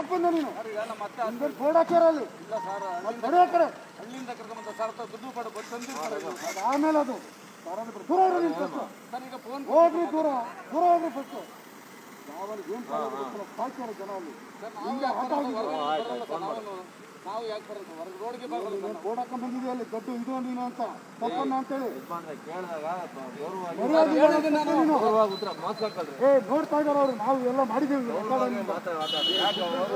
ಯಾಕೆ ಬಂದೆ ನೀನು ಈಗ ನಮ್ಮ ಮತ್ತೆ ನಿಮ್ಗೆ ಬೋರ್ಡ್ ಹಾಕ್ಯಾರ ಅಲ್ಲಿ ಇಲ್ಲ ಸರ್ ಮತ್ತೆ ಬಡಿ ಹಾಕ್ಯಾರೆ ಹಳ್ಳಿಯಿಂದ ಕರ್ಕೊಂಬಂದ ಸರ್ ಹತ್ರ ದುಡ್ಡು ಪಡ ಬಸ್ ತಂದಿರ್ತಾರೆ ಇದು. ಅದು ಆಮೇಲೆ ಅದು ಬರೋದು ಬಿಡು. ದೂರ ಇರು ನೀನು ಫಸ್ಟ್ ಸರ್ ಈಗ ಫೋನ್ ಹೋಗ್ರಿ ದೂರ ದೂರ ಹೋಗ್ರಿ ಫಸ್ಟ್ ಯಾವಲ್ಲಿ ಏನು ಸಾಕ್ಯಾರ ಜನ ಅಲ್ಲಿ ಹಿಂಗೆ ಆಟ ಆಗಿದೆ ನಾವು ಯಾಕೆ ಬರೋದು ಹೊರಗೆ ರೋಡ್ಗೆ ಬರಲ್ಲ ನೀನು ಬೋರ್ಡ್ ಹಾಕೊಂಡ್ ಬಂದಿದ್ದೆ ಅಲ್ಲಿ ದೊಡ್ಡ ಇದು ನೀನು ಅಂತ ತಪ್ಪನ್ನ ಅಂತೇಳಿ ಕೇಳಿದಾಗ ಗೌರವ ಮರ್ಯಾದೆ ಹೇಳೋದು ನೀನು ಗೌರವ ಉತ್ತರ ಮಾತಾಡ್ಕೊಳ್ರಿ ಏ ನೋಡ್ತಾ ಇದಾರೆ ಅವ್ರು ನಾವು ಎಲ್ಲ ಮಾಡಿದ್ದೀವಿ ರೆಕಾರ್ಡ್ ಅಲ್ಲಿ. ಮಾತಾಡ ಮಾತಾಡ್ರಿ ಯಾಕೆ ಅವರು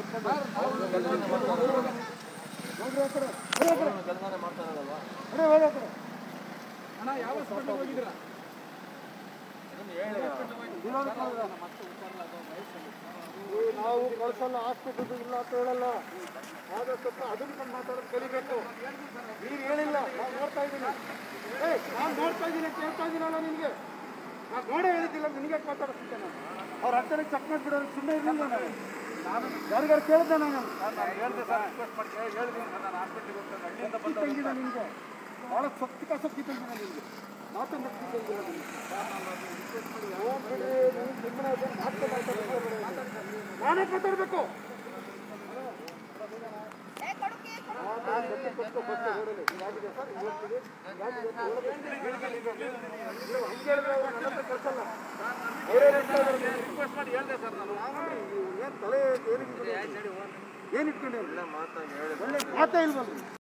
ನೋಡ್ರಿ ಆ ಕಡೆ ಬರೀ ಆ ಕಡೆ ಕೆಲಸನೇ ಮಾಡ್ತಾರಲ್ವಾ ಬರೀ ಹೋಗಿ ಆ ಕಡೆ ಅಣ್ಣ ಯಾವ ಹಾಸ್ಪಿಟಲ್ ಹೋಗಿದ್ದೀರಾ ವಿರೋಧ ಕಾರಣ. ಏ, ನಾವು ಕಳ್ಸಲ್ಲ ಹಾಸ್ಪಿಟಲ್ ಇಲ್ಲ ಅಂತ ಹೇಳಲ್ಲ ಆದಷ್ಟು ಅದನ್ನ ಬಂದು ಮಾತಾಡೋದು ಕಲಿಬೇಕು ನೀನು ಹೇಳಿಲ್ಲ ನಾನು ನೋಡ್ತಾ ಇದ್ದೀನಿ ಏ ನಾನು ನೋಡ್ತಾ ಇದ್ದೀನಿ ಕೇಳ್ತಾ ಇದ್ದೀನಲ್ಲ ನಿನಗೆ ನಾನು ನೋಡೇ ಹೇಳಿದ್ದಿಲ್ಲ ನಿನಗೆ ಮಾತಾಡಿಸ್ತೀನಿ ನಾನು ಅವ್ರ ಹತ್ತಿರ ಚೆಕ್ ಮಾಡಿಬಿಡೋರು ಸುಮ್ಮನೆ ಇರಲಿಲ್ಲ ನಾನು ನಾನು ಯಾರಿಗಾರು ಕೇಳಿದ್ದೆ ನಾನು ನಾನು ಹೇಳ್ದೆ ಸರ್ ರಿಕ್ವೆಸ್ಟ್ ಮಾಡಿ ಹೇಳಿದ್ದೀನಿ ಸರ್ ನಾನು ಹಾಸ್ಪಿಟ್ಲಿಗೆ ಹೋಗ್ತೇನೆ ಹಳ್ಳಿಯಿಂದ ಶಕ್ತಿ ತಂಗಿದೆ ನಿನಗೆ ಭಾಳ ಶಕ್ತಿ ಶಕ್ತಿ ತಂಗಿದೆ ನಿನಗೆ ಮಾತನ್ನ ಶಕ್ತಿ ತಂಗಿದೆ ನಿನಗೆ ಹೋಗ್ಬಿಡ್ರಿ ನೀವು ಸುಮ್ಮನೆ ಅದನ್ನ ಮಾತು ಮಾತಾಡ್ಬೇಡಿ. ನಾನೇ ಮಾತಾಡಬೇಕು ರಿಕ್ವೆಸ್ಟ್ ಮಾಡಿ ಹೇಳ್ದೆ ಸರ್ ನಾನು ಏನ್ ತಲೆ ಏನ್ ಇಟ್ಕೊಂಡೆ ಮಾತಾಡಿ ಹೇಳಿ ಒಳ್ಳೆ ಮಾತೇ ಇಲ್ವಲ್ಲ